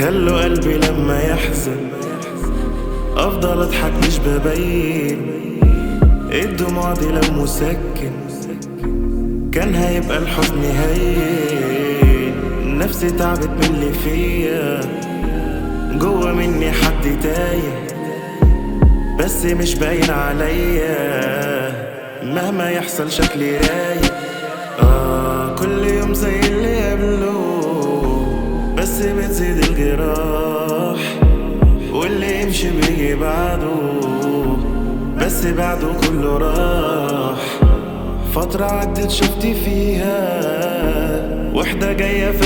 خلوا قلبي لما يحزن افضل اضحك مش ببين الدموع دي لو مسكن كان هيبقى الحزن هين نفسي تعبت من اللي فيا جوا مني حد تايه بس مش باين عليا مهما يحصل شكلي رايق آه كل يوم زي اللي قبله بس بتزيد الجراح واللي يمشي بيجي بعده بس بعده كله راح فترة عدت شفتي فيها وحدة جاية في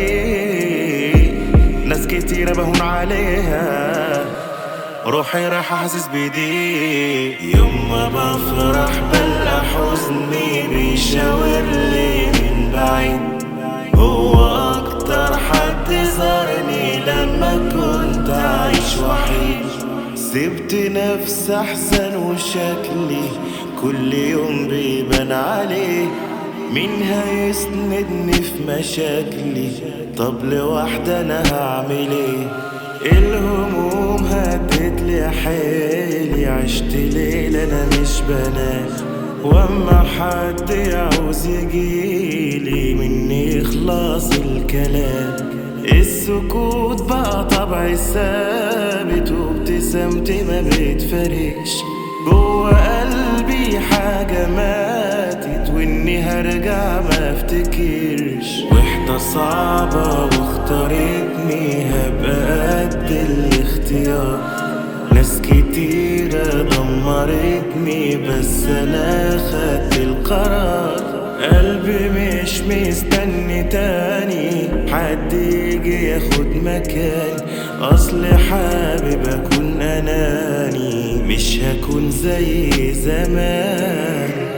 الطريق ناس كتيرة بهون عليها روحي رايحة حاسس بضيق يوم ما بفرح بلقى حزني بيشاور لي من بعيد هو أكتر حد زارني لما كنت عايش وحيد سبت نفس أحسن وشكلي كل يوم بيبان عليه مين هيسندني في مشاكلي طب لوحدي أنا هعمل ايه الهموم هدت لي حيلي عشت ليلة أنا مش بنام واما حد يعوز يجيلي مني يخلص الكلام السكوت بقى طبعي ثابت وابتسامتي ما بتفرقش جوا قلبي حاجة ماتت واني هرجع ما افتكرش وحدة صعبة واختارتني هبقى قد الاختيار ناس كتيرة دمرتني بس انا خدت القرار قلبي مش مستني تاني حد يجي ياخد مكاني اصل حابب اكون اناني مش هكون زي زمان